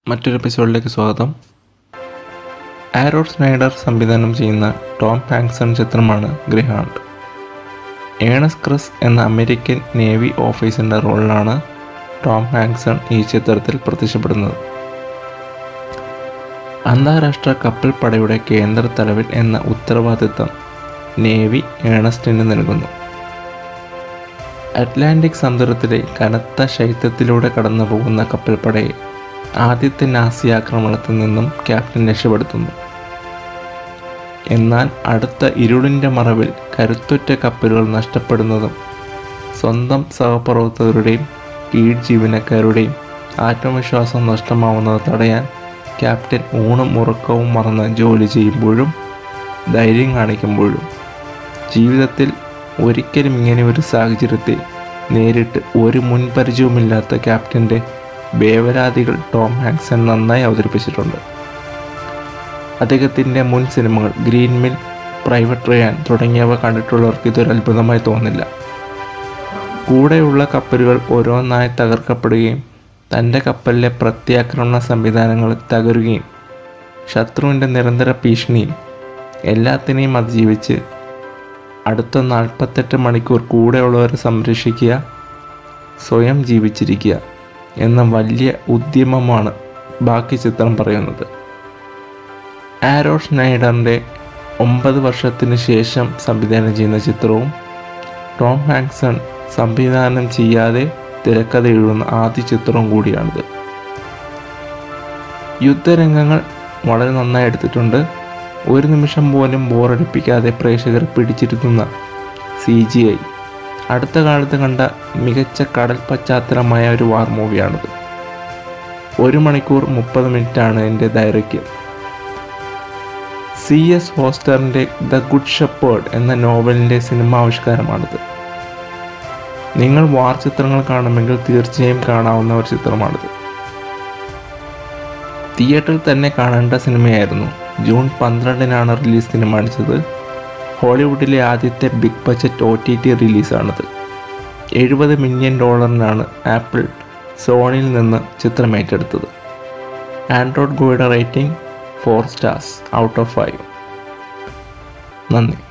മറ്റൊരു എപ്പിസോഡിലേക്ക് സ്വാഗതം ആരോ സ്നൈഡർ സംവിധാനം ചെയ്യുന്ന ടോം ഹാങ്സൺ ചിത്രമാണ് ഗ്രഹാണ്ട് ഏണസ് ക്രിസ് എന്ന അമേരിക്കൻ നേവി ഓഫീസറിൻ്റെ റോളിലാണ് ടോം ഹാങ്സൺ ഈ ചിത്രത്തിൽ പ്രത്യക്ഷപ്പെടുന്നത് അന്താരാഷ്ട്ര കപ്പൽ പടയുടെ കേന്ദ്ര തലവൻ എന്ന ഉത്തരവാദിത്തം നേവി ഏണസ്റ്റിന് നൽകുന്നു അറ്റ്ലാന്റിക് സമുദ്രത്തിലെ കനത്ത ശൈത്യത്തിലൂടെ കടന്നു പോകുന്ന കപ്പൽപ്പടയെ ആദ്യത്തെ നാസി ആക്രമണത്തിൽ നിന്നും ക്യാപ്റ്റൻ രക്ഷപ്പെടുത്തുന്നു എന്നാൽ അടുത്ത ഇരുളിൻ്റെ മറവിൽ കരുത്തുറ്റ കപ്പലുകൾ നഷ്ടപ്പെടുന്നതും സ്വന്തം സഹപ്രവർത്തകരുടെയും കീഴ് ജീവനക്കാരുടെയും ആത്മവിശ്വാസം നഷ്ടമാവുന്നത് തടയാൻ ക്യാപ്റ്റൻ ഊണും ഉറക്കവും മറന്ന് ജോലി ചെയ്യുമ്പോഴും ധൈര്യം കാണിക്കുമ്പോഴും ജീവിതത്തിൽ ഒരിക്കലും ഇങ്ങനെ ഒരു സാഹചര്യത്തെ നേരിട്ട് ഒരു മുൻപരിചയവുമില്ലാത്ത ക്യാപ്റ്റൻ്റെ വേവലാതികൾ ടോം ഹാങ്സൺ നന്നായി അവതരിപ്പിച്ചിട്ടുണ്ട് അദ്ദേഹത്തിൻ്റെ മുൻ സിനിമകൾ ഗ്രീൻ മിൽ പ്രൈവറ്റ് റയാൻ തുടങ്ങിയവ കണ്ടിട്ടുള്ളവർക്ക് ഇതൊരു അത്ഭുതമായി തോന്നില്ല കൂടെയുള്ള കപ്പലുകൾ ഓരോന്നായി തകർക്കപ്പെടുകയും തൻ്റെ കപ്പലിലെ പ്രത്യാക്രമണ സംവിധാനങ്ങൾ തകരുകയും ശത്രുവിൻ്റെ നിരന്തര ഭീഷണിയും എല്ലാത്തിനെയും അതിജീവിച്ച് അടുത്ത നാൽപ്പത്തെട്ട് മണിക്കൂർ കൂടെയുള്ളവരെ സംരക്ഷിക്കുക സ്വയം ജീവിച്ചിരിക്കുക എന്ന വലിയ ഉദ്യമമാണ് ബാക്കി ചിത്രം പറയുന്നത് ആരോ സ്നൈഡറിൻ്റെ ഒമ്പത് വർഷത്തിന് ശേഷം സംവിധാനം ചെയ്യുന്ന ചിത്രവും ടോം ഹാങ്സൺ സംവിധാനം ചെയ്യാതെ തിരക്കഥ എഴുതുന്ന ആദ്യ ചിത്രവും കൂടിയാണിത് യുദ്ധരംഗങ്ങൾ വളരെ നന്നായി എടുത്തിട്ടുണ്ട് ഒരു നിമിഷം പോലും ബോറടിപ്പിക്കാതെ പ്രേക്ഷകർ പിടിച്ചിരുത്തുന്ന സി ജി ഐ അടുത്ത കാലത്ത് കണ്ട മികച്ച കടൽ പശ്ചാത്തലമായ ഒരു വാർ മൂവിയാണിത് ഒരു മണിക്കൂർ മുപ്പത് മിനിറ്റാണ് എൻ്റെ ദൈർഘ്യം സി എസ് ഹോസ്റ്ററിൻ്റെ ദ ഗുഡ് ഷെപ്പേർഡ് എന്ന നോവലിൻ്റെ സിനിമാവിഷ്കാരമാണിത് നിങ്ങൾ വാർ ചിത്രങ്ങൾ കാണുമെങ്കിൽ തീർച്ചയായും കാണാവുന്ന ഒരു ചിത്രമാണിത് തിയേറ്ററിൽ തന്നെ കാണേണ്ട സിനിമയായിരുന്നു ജൂൺ പന്ത്രണ്ടിനാണ് റിലീസ് തീരുമാനിച്ചത് ഹോളിവുഡിലെ ആദ്യത്തെ big budget O T T റിലീസാണിത് എഴുപത് മില്യൺ ഡോളറിനാണ് ആപ്പിൾ സോണിയിൽ നിന്ന് ചിത്രം ഏറ്റെടുത്തത് ആൻഡ്രോയിഡ് ഗോയുടെ rating four stars out of five നന്ദി